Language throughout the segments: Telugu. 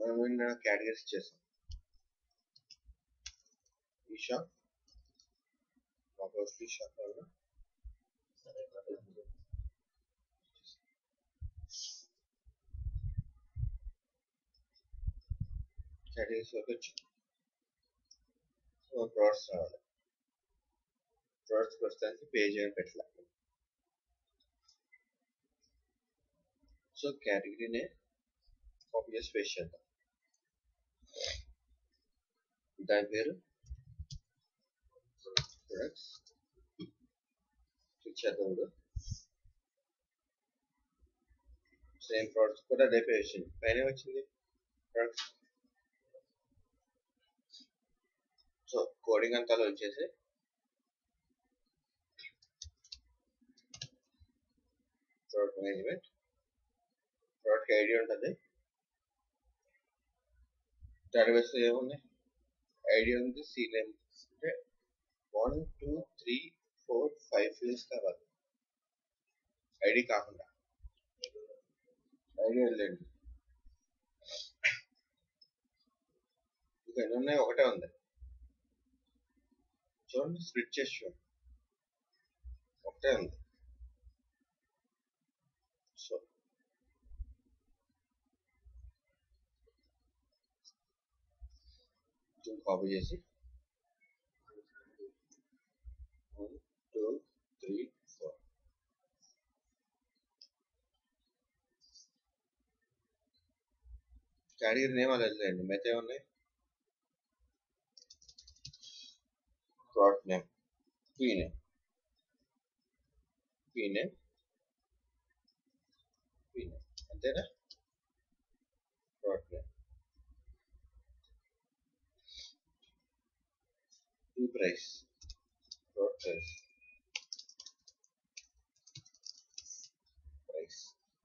మనం నిన్న కేటగిరీస్ చేసాం ఈషా మాకు ఈషా కావాలి కేటగిరీస్ వరకు వచ్చి ప్రోడక్ట్స్ రావాలి ప్రోడక్ట్స్ ప్రస్తుతానికి పేజ్ ఏమి పెట్టలేదు సో కేటగిరీనే కాపీ చేసి పేస్ట్ చేద్దాం దాని పేరు ప్రొడక్ట్స్ క్లిక్ చేద్దాం ఇప్పుడు సేమ్ ప్రోడక్ట్స్ కూడా అదే పేజ్ వచ్చింది పైన వచ్చింది ప్రొడక్ట్స్ సో కోడింగ్ అంతా వచ్చేసి ప్రోడక్ట్ మేనేజ్మెంట్ ప్రోడక్ట్ ఐడి ఉంటుంది డేటాబేస్ ఏముంది ఐడి ఉంది సి నేమ్ అంటే one two three four five fields కావాలి ఐడి కాకుండా ఐడి వెళ్ళండి ఇంకా ఎన్ని ఉన్నాయి ఒకటే ఉంది చూడండి స్ప్లిట్ చేసి చూడండి ఒకటే ఉంది సో కాపీ చేసి one two three four category name అలా వెళ్ళండి మిగతా ఏమున్నాయి product name P name P name P name అంతేనా product name P price product price price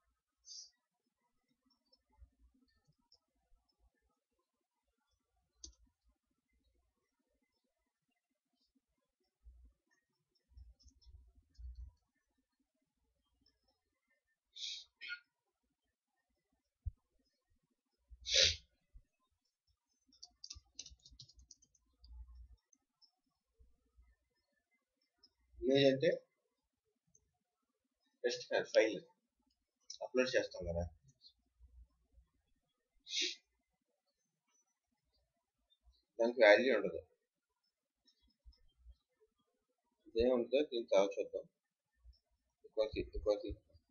image అంటే జస్ట్ ఫైల్ అప్లోడ్ చేస్తాం కదా దానికి వాల్యూ ఉండదు ఇదేముంటుందో దీని తర్వాత చూద్దాం ఈక్వల్స్ ఈక్వల్స్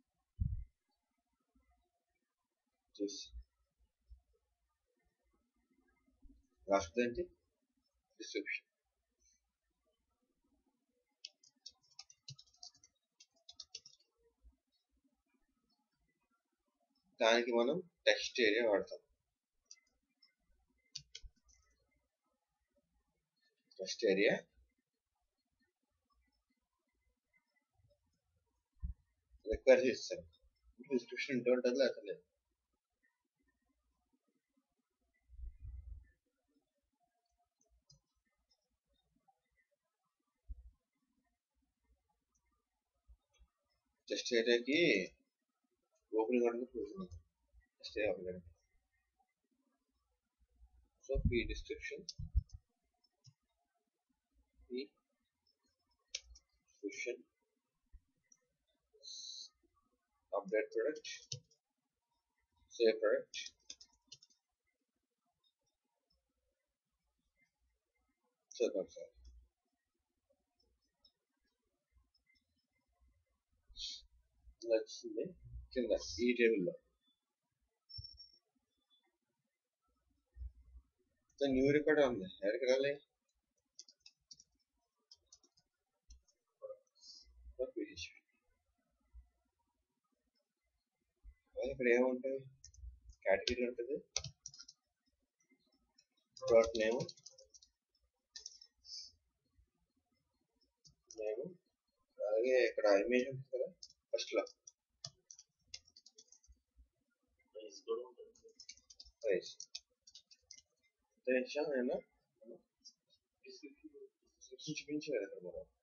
చూసి లాస్ట్ ఏంటి డిస్క్రిప్షన్ దానికి మనం టెక్స్ట్ ఏరియా వాడతాం టెక్స్ట్ ఏరియా రిక్వైర్ చేస్తాం డిస్క్రిప్షన్ ఉంటూ ఉంటుంది లేకపోతే లేదు టెస్ట్ ఏరియాకి ఓపెనింగ్ ఉంటుంది క్లోజింగ్ ఉంటుంది test area opening so P description P description update product save product చూద్దాం సార్ వచ్చింది కింద ఈ టేబుల్లో న్యూ రికార్డ్ ఉంది ఎక్కడికి రాలే ఇక్కడ ఏముంటుంది కేటగిరీ ఉంటుంది ప్రోడక్ట్ నేమ్ నేమ్ అలాగే ఇక్కడ ఇమేజ్ ఉంటుంది కదా ఫస్ట్ లో ప్రైస్ ఎంత ఇచ్చాం నేను డిస్క్రిప్షన్ చూపించాను కదా ఇక్కడ మనం